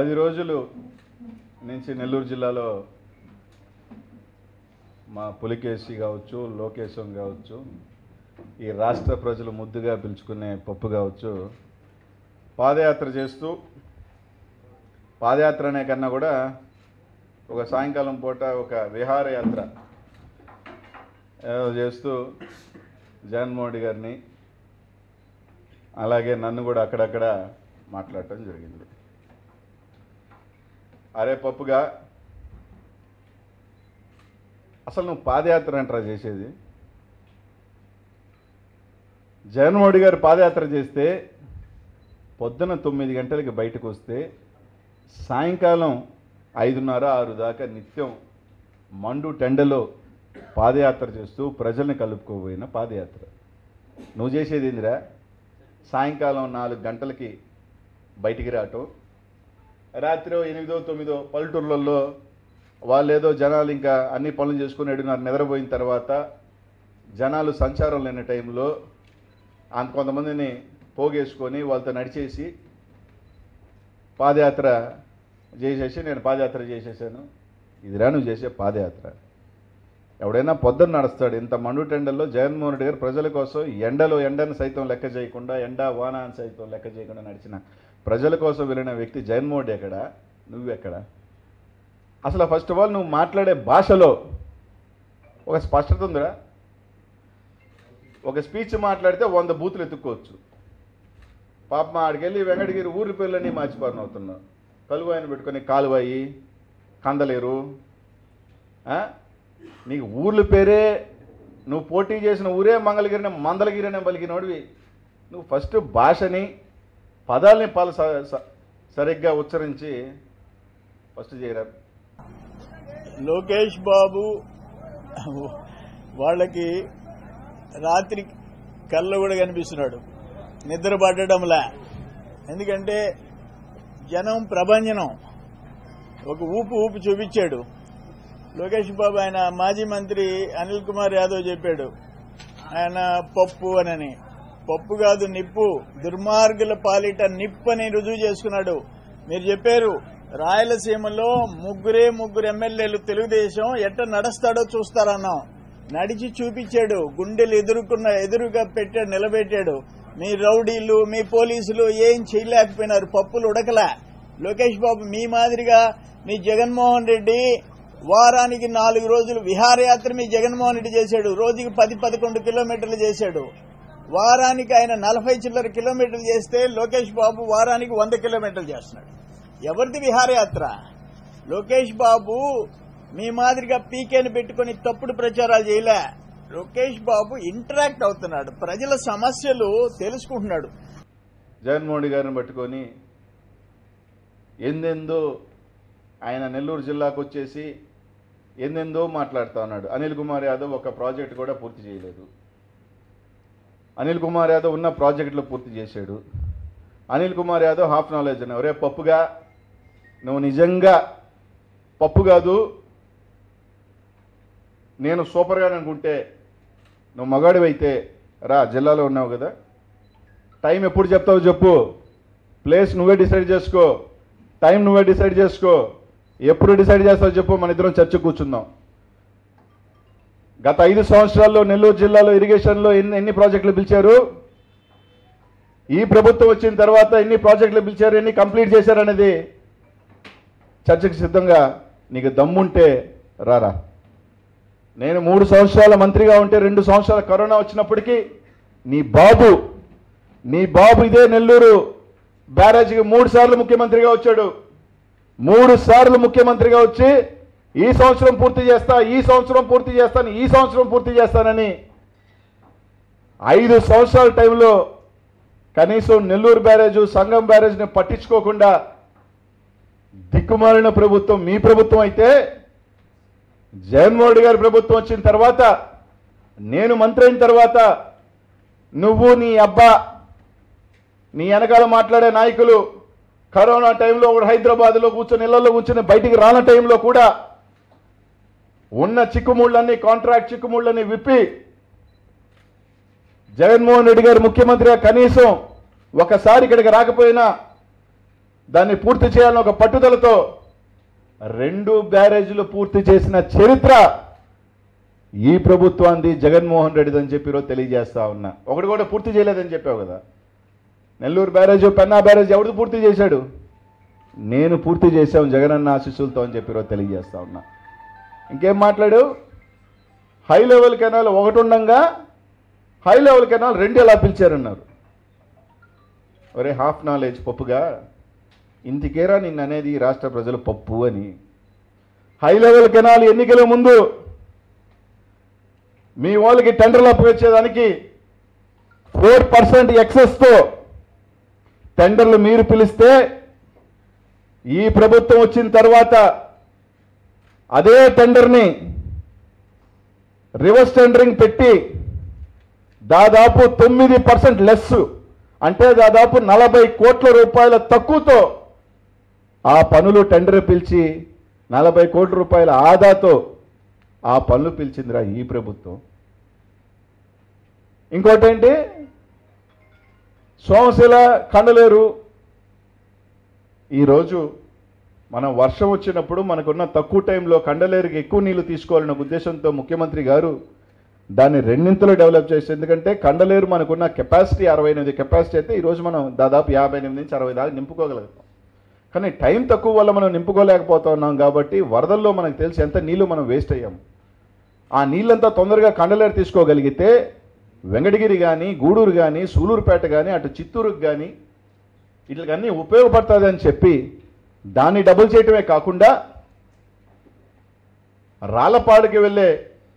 పది రోజులు నుంచి నెల్లూరు జిల్లాలో మా పులికేసి కావచ్చు లోకేశం కావచ్చు ఈ రాష్ట్ర ప్రజలు ముద్దుగా పిలుచుకునే పప్పు కావచ్చు పాదయాత్ర చేస్తూ పాదయాత్ర అనే కన్నా కూడా ఒక సాయంకాలం పూట ఒక విహారయాత్ర ఏదో చేస్తూ జగన్మోహన్ రెడ్డి గారిని అలాగే నన్ను కూడా అక్కడక్కడ మాట్లాడటం జరిగింది అరే పప్పుగా అసలు నువ్వు పాదయాత్ర అంటారా చేసేది జగన్మోహన్ రెడ్డి గారు పాదయాత్ర చేస్తే పొద్దున తొమ్మిది గంటలకి బయటకు వస్తే సాయంకాలం ఐదున్నర ఆరు దాకా నిత్యం మండు టెండలో పాదయాత్ర చేస్తూ ప్రజల్ని కలుపుకోబోయిన పాదయాత్ర నువ్వు చేసేది ఏందిరా సాయంకాలం నాలుగు గంటలకి బయటికి రావటం రాత్రి ఎనిమిదో తొమ్మిదో పల్లెటూర్లలో వాళ్ళు ఏదో జనాలు ఇంకా అన్ని పనులు చేసుకుని ఏడున్నర నిద్రపోయిన తర్వాత జనాలు సంచారం లేని టైంలో అంత కొంతమందిని పోగేసుకొని వాళ్ళతో నడిచేసి పాదయాత్ర చేసేసి నేను పాదయాత్ర చేసేసాను ఇదిరా నువ్వు చేసే పాదయాత్ర ఎవడైనా పొద్దున్న నడుస్తాడు ఇంత మండు టెండల్లో జగన్మోహన్ రెడ్డి గారు ప్రజల కోసం ఎండలో ఎండను సైతం లెక్క చేయకుండా ఎండ వాన అని సైతం లెక్క చేయకుండా నడిచిన ప్రజల కోసం వెళ్ళిన వ్యక్తి జగన్మోహన్ రెడ్డి ఎక్కడ నువ్వెక్కడ అసలు ఫస్ట్ ఆఫ్ ఆల్ నువ్వు మాట్లాడే భాషలో ఒక స్పష్టత ఉందిరా ఒక స్పీచ్ మాట్లాడితే వంద బూతులు ఎత్తుక్కోవచ్చు పాప మా ఆడికెళ్ళి వెంకటగిరి ఊరి పేర్లన్నీ మార్చిపారని అవుతున్నావు కలుగు ఆయన పెట్టుకొని కాలువాయి కందలేరు ఆ? నీకు ఊర్ల పేరే నువ్వు పోటీ చేసిన ఊరే మంగళగిరిని మందలగిరి అనే పలికినోడివి నువ్వు ఫస్ట్ భాషని పదాలని పాల స- స- సరిగ్గా ఉచ్చరించి ఫస్ట్ చేయరా లోకేష్ బాబు వాళ్ళకి రాత్రి కళ్ళు కూడా కనిపిస్తున్నాడు నిద్ర పట్టడంలా ఎందుకంటే జనం ప్రభంజనం ఒక ఊపు ఊపు చూపించాడు లోకేష్ బాబు ఆయన మాజీ మంత్రి అనిల్ కుమార్ యాదవ్ చెప్పాడు ఆయన పప్పు అనని పప్పు కాదు నిప్పు దుర్మార్గుల పాలిట నిప్పు అని రుజువు చేసుకున్నాడు మీరు చెప్పారు రాయలసీమలో ముగ్గురే ముగ్గురు ఎమ్మెల్యేలు తెలుగుదేశం ఎట్ట నడుస్తాడో చూస్తారన్నాం నడిచి చూపించాడు గుండెలు ఎదుర్కొన్న ఎదురుగా పెట్టాడు నిలబెట్టాడు మీ రౌడీలు మీ పోలీసులు ఏం చేయలేకపోయినారు పప్పులు ఉడకలా లోకేష్ బాబు మీ మాదిరిగా మీ జగన్మోహన్ రెడ్డి వారానికి నాలుగు రోజులు విహారయాత్ర మీ జగన్మోహన్ రెడ్డి చేశాడు రోజుకి పది పదకొండు కిలోమీటర్లు చేశాడు వారానికి ఆయన నలభై చిల్లర కిలోమీటర్లు చేస్తే లోకేష్ బాబు వారానికి వంద కిలోమీటర్లు చేస్తున్నాడు ఎవరిది విహారయాత్ర లోకేష్ బాబు మీ మాదిరిగా పీకేని పెట్టుకుని తప్పుడు ప్రచారాలు చేయలే లోకేష్ బాబు ఇంటరాక్ట్ అవుతున్నాడు ప్రజల సమస్యలు తెలుసుకుంటున్నాడు జగన్మోహన్ రెడ్డి గారిని పట్టుకొని ఎందెందో ఆయన నెల్లూరు జిల్లాకు వచ్చేసి ఎందెందో మాట్లాడుతా ఉన్నాడు అనిల్ కుమార్ యాదవ్ ఒక ప్రాజెక్ట్ కూడా పూర్తి చేయలేదు అనిల్ కుమార్ యాదవ్ ఉన్న ప్రాజెక్టులు పూర్తి చేశాడు అనిల్ కుమార్ యాదవ్ హాఫ్ నాలెడ్జ్ అని ఒరే పప్పుగా నువ్వు నిజంగా పప్పు కాదు నేను సూపర్గా అనుకుంటే నువ్వు మగాడివైతే రా జిల్లాలో ఉన్నావు కదా టైం ఎప్పుడు చెప్తావు చెప్పు ప్లేస్ నువ్వే డిసైడ్ చేసుకో టైం నువ్వే డిసైడ్ చేసుకో ఎప్పుడు డిసైడ్ చేస్తావు చెప్పు మన ఇద్దరం చర్చ కూర్చుందాం గత ఐదు సంవత్సరాల్లో నెల్లూరు జిల్లాలో ఇరిగేషన్లో ఎన్ని ఎన్ని ప్రాజెక్టులు పిలిచారు ఈ ప్రభుత్వం వచ్చిన తర్వాత ఎన్ని ప్రాజెక్టులు పిలిచారు ఎన్ని కంప్లీట్ చేశారు అనేది చర్చకు సిద్ధంగా నీకు దమ్ముంటే రారా నేను మూడు సంవత్సరాల మంత్రిగా ఉంటే రెండు సంవత్సరాల కరోనా వచ్చినప్పటికీ నీ బాబు నీ బాబు ఇదే నెల్లూరు బ్యారేజీకి మూడు సార్లు ముఖ్యమంత్రిగా వచ్చాడు మూడు సార్లు ముఖ్యమంత్రిగా వచ్చి ఈ సంవత్సరం పూర్తి చేస్తా ఈ సంవత్సరం పూర్తి చేస్తాను ఈ సంవత్సరం పూర్తి చేస్తానని ఐదు సంవత్సరాల టైంలో కనీసం నెల్లూరు బ్యారేజ్ సంగం బ్యారేజ్ని పట్టించుకోకుండా దిక్కుమాలిన ప్రభుత్వం మీ ప్రభుత్వం అయితే జగన్మోహన్ రెడ్డి గారి ప్రభుత్వం వచ్చిన తర్వాత నేను మంత్రి అయిన తర్వాత నువ్వు నీ అబ్బా నీ వెనకాల మాట్లాడే నాయకులు కరోనా టైంలో కూడా హైదరాబాద్లో కూర్చొని ఇళ్లలో కూర్చొని బయటికి రాన టైంలో కూడా ఉన్న చిక్కుముళ్ళన్నీ కాంట్రాక్ట్ చిక్కుముళ్ళన్నీ విప్పి జగన్మోహన్ రెడ్డి గారు ముఖ్యమంత్రిగా కనీసం ఒకసారి ఇక్కడికి రాకపోయినా దాన్ని పూర్తి చేయాలని ఒక పట్టుదలతో రెండు బ్యారేజీలు పూర్తి చేసిన చరిత్ర ఈ ప్రభుత్వాన్ని జగన్మోహన్ రెడ్డిది అని చెప్పి ఈరోజు తెలియజేస్తా ఉన్నా ఒకటి కూడా పూర్తి చేయలేదని చెప్పావు కదా నెల్లూరు బ్యారేజ్ పెన్నా బ్యారేజ్ ఎవడు పూర్తి చేశాడు నేను పూర్తి చేశాం జగనన్న ఆశీస్సులతో అని చెప్పి ఈరోజు తెలియజేస్తా ఉన్నా ఇంకేం మాట్లాడు హై లెవెల్ కెనాల్ ఒకటి ఉండంగా హై లెవెల్ కెనాల్ రెండు ఎలా పిలిచారన్నారు ఒరే హాఫ్ నాలెడ్జ్ పప్పుగా ఇంటికేరా నిన్న అనేది ఈ రాష్ట్ర ప్రజలు పప్పు అని హై లెవెల్ కెనాల్ ఎన్నికల ముందు మీ వాళ్ళకి టెండర్లు అప్పగించేదానికి ఫోర్ పర్సెంట్ ఎక్సెస్తో టెండర్లు మీరు పిలిస్తే ఈ ప్రభుత్వం వచ్చిన తర్వాత అదే టెండర్ని రివర్స్ టెండరింగ్ పెట్టి దాదాపు తొమ్మిది పర్సెంట్ లెస్ అంటే దాదాపు నలభై కోట్ల రూపాయల తక్కువతో ఆ పనులు టెండర్ పిలిచి నలభై కోట్ల రూపాయల ఆదాతో ఆ పనులు పిలిచిందిరా ఈ ప్రభుత్వం ఇంకోటేంటి సోమశిల కండలేరు ఈరోజు మనం వర్షం వచ్చినప్పుడు మనకున్న తక్కువ టైంలో కండలేరుకి ఎక్కువ నీళ్లు తీసుకోవాలన్న ఉద్దేశంతో ముఖ్యమంత్రి గారు దాన్ని రెండింతలు డెవలప్ చేసి ఎందుకంటే కండలేరు మనకున్న కెపాసిటీ అరవై ఎనిమిది కెపాసిటీ అయితే ఈరోజు మనం దాదాపు యాభై ఎనిమిది నుంచి అరవై దాకా నింపుకోగలుగుతాం కానీ టైం తక్కువ వల్ల మనం నింపుకోలేకపోతా ఉన్నాం కాబట్టి వరదల్లో మనకు తెలిసి ఎంత నీళ్లు మనం వేస్ట్ అయ్యాం ఆ నీళ్ళంతా తొందరగా కండలేరు తీసుకోగలిగితే వెంకటగిరి కానీ గూడూరు కానీ సూలూరుపేట కానీ అటు చిత్తూరుకు కానీ వీటికన్నీ ఉపయోగపడుతుందని చెప్పి దాన్ని డబుల్ చేయటమే కాకుండా రాళ్ళపాడుకి వెళ్ళే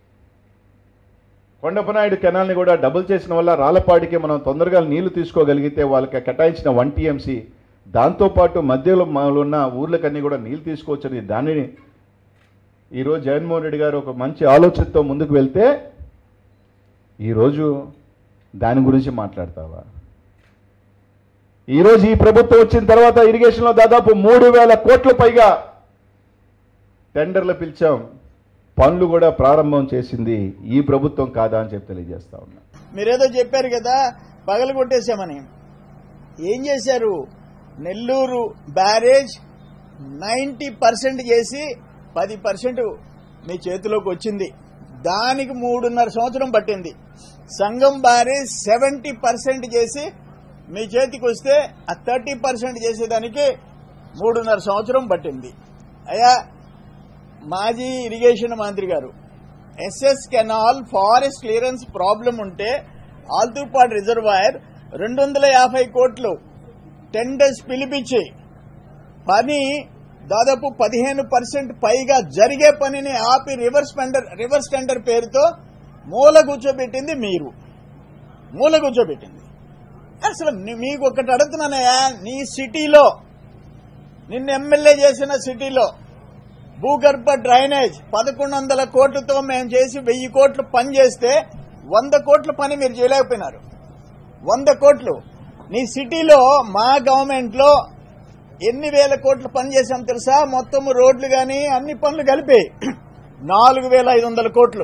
కొండపనాయుడు కెనాల్ని కూడా డబుల్ చేసిన వల్ల రాళ్ళపాడికి మనం తొందరగా నీళ్లు తీసుకోగలిగితే వాళ్ళకి కేటాయించిన వన్ టీఎంసీ దాంతోపాటు మధ్యలో మనలో ఉన్న ఊర్లకన్నీ కూడా నీళ్లు తీసుకోవచ్చని దానిని ఈరోజు జగన్మోహన్ రెడ్డి గారు ఒక మంచి ఆలోచనతో ముందుకు వెళ్తే ఈరోజు దాని గురించి మాట్లాడతావా ఈరోజు ఈ ప్రభుత్వం వచ్చిన తర్వాత ఇరిగేషన్లో దాదాపు మూడు వేల కోట్ల పైగా టెండర్లు పిలిచాం పనులు కూడా ప్రారంభం చేసింది ఈ ప్రభుత్వం కాదా అని చెప్పి తెలియజేస్తా ఉన్నా మీరేదో చెప్పారు కదా పగలు కొట్టేశామని ఏం చేశారు నెల్లూరు బ్యారేజ్ నైంటీ పర్సెంట్ చేసి పది పర్సెంట్ మీ చేతిలోకి వచ్చింది దానికి మూడున్నర సంవత్సరం పట్టింది సంఘం బ్యారేజ్ సెవెంటీ పర్సెంట్ చేసి మీ చేతికి వస్తే ఆ థర్టీ పర్సెంట్ చేసేదానికి మూడున్నర సంవత్సరం పట్టింది అయ్యా మాజీ ఇరిగేషన్ మంత్రి గారు SS canal forest clearance problem ఉంటే ఆల్తూపాడు రిజర్వాయర్ రెండు వందల యాభై కోట్లు టెండర్స్ పిలిపించి పని దాదాపు పదిహేను పర్సెంట్ పైగా జరిగే పనిని ఆపి రివర్స్ టెండర్ రివర్స్ టెండర్ పేరుతో మూల కూర్చోబెట్టింది మీరు మూల కూర్చోబెట్టింది అసలు ని- మీకు ఒకటి అడుగుతున్నానయ్యా నీ సిటీలో నిన్ను ఎమ్మెల్యే చేసిన సిటీలో భూగర్భ డ్రైనేజ్ పదకొండు వందల కోట్లతో మేము చేసి వెయ్యి కోట్లు పని చేస్తే వంద కోట్ల పని మీరు చేయలేకపోయినారు వంద కోట్లు నీ సిటీలో మా గవర్నమెంట్ లో ఎన్ని వేల కోట్ల పని చేశాం తెలుసా మొత్తం రోడ్లు గాని అన్ని పనులు కలిపి నాలుగు వేల ఐదు వందల కోట్లు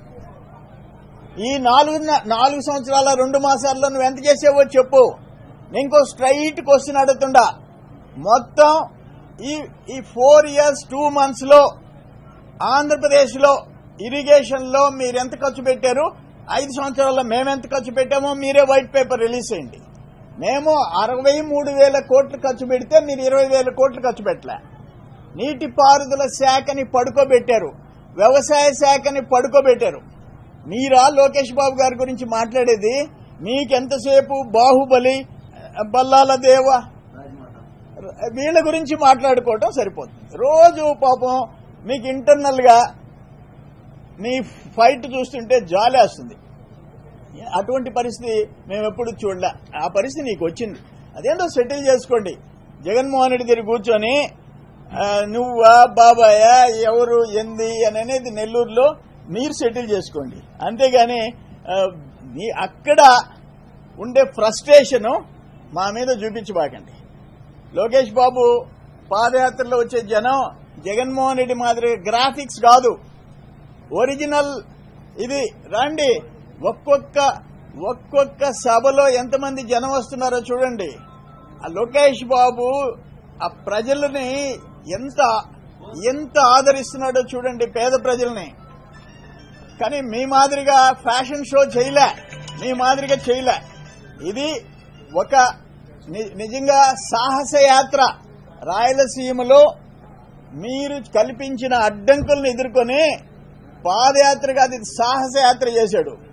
ఈ నాలుగు నాలుగు సంవత్సరాల రెండు మాసాల్లో నువ్వు ఎంత చేసావో చెప్పు నేను ఇంకో స్ట్రైట్ క్వశ్చన్ అడుగుతుండా మొత్తం ఈ ఈ ఫోర్ ఇయర్స్ టూ మంత్స్ లో ఆంధ్రప్రదేశ్ లో ఇరిగేషన్ లో మీరు ఎంత ఖర్చు పెట్టారు ఐదు సంవత్సరాల్లో మేము ఎంత ఖర్చు పెట్టామో మీరే వైట్ పేపర్ రిలీజ్ చేయండి మేము అరవై మూడు వేల కోట్లు ఖర్చు పెడితే మీరు ఇరవై వేల కోట్లు ఖర్చు పెట్టలే నీటిపారుదల శాఖని పడుకోబెట్టారు వ్యవసాయ శాఖని పడుకోబెట్టారు మీరా లోకేష్ బాబు గారి గురించి మాట్లాడేది మీకెంతసేపు బాహుబలి బల్లాల దేవ వీళ్ళ గురించి మాట్లాడుకోవటం సరిపోతుంది రోజు పాపం మీకు ఇంటర్నల్ గా మీ ఫైట్ చూస్తుంటే జాలేస్తుంది అటువంటి పరిస్థితి మేము ఎప్పుడు చూడలే ఆ పరిస్థితి నీకు వచ్చింది అదేంటో సెటిల్ చేసుకోండి జగన్మోహన్ రెడ్డి దగ్గర కూర్చొని ఆ, నువ్వా బాబాయా ఎవరు ఎంది అని అనేది నెల్లూరులో మీరు సెటిల్ చేసుకోండి అంతేగాని ఆ, మీ అక్కడ ఉండే ఫ్రస్ట్రేషను మా మీద చూపించబాకండి లోకేష్ బాబు పాదయాత్రలో వచ్చే జనం జగన్మోహన్ రెడ్డి మాదిరి గ్రాఫిక్స్ కాదు ఒరిజినల్ ఇది రండి ఒక్కొక్క ఒక్కొక్క సభలో ఎంతమంది జనం వస్తున్నారో చూడండి ఆ లోకేష్ బాబు ఆ ప్రజలని ఎంత ఎంత ఆదరిస్తున్నాడో చూడండి పేద ప్రజల్ని కానీ మీ మాదిరిగా ఫ్యాషన్ షో చేయలే మీ మాదిరిగా చేయలే ఇది ఒక ని- నిజంగా సాహస యాత్ర రాయలసీమలో మీరు కల్పించిన అడ్డంకులను ఎదుర్కొని పాదయాత్రగా అది సాహస యాత్ర చేశాడు